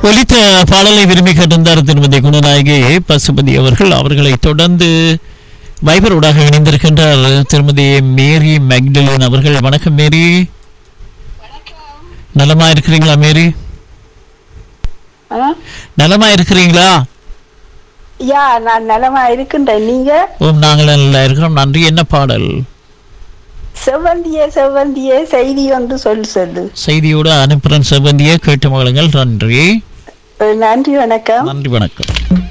ஒலித்த பாடலை விரும்பி கேட்டிருந்தார் திருமதி குணநாயகி பசுபதி அவர்கள் அவர்களை தொடர்ந்து வைபரோடாக இணைந்திருக்கின்றார் திருமதி மேரி மேக்டலின் அவர்கள் வணக்கம் மேரி நலமா இருக்கிறீங்களா மேரி ஆ? நலமா இருக்கிறீங்களா யா நான் நலமா இருக்கின்றேன் நீங்க ஓம் நாங்கள் நல்லா இருக்கிறோம் நன்றி என்ன பாடல் செவ்வந்திய செவ்வந்திய செய்தி ஒன்று சொல் சொல்லு செய்தியோடு அனுப்புறன் செவ்வந்திய கேட்டு மகளுங்கள் நன்றி நன்றி வணக்கம் நன்றி வணக்கம்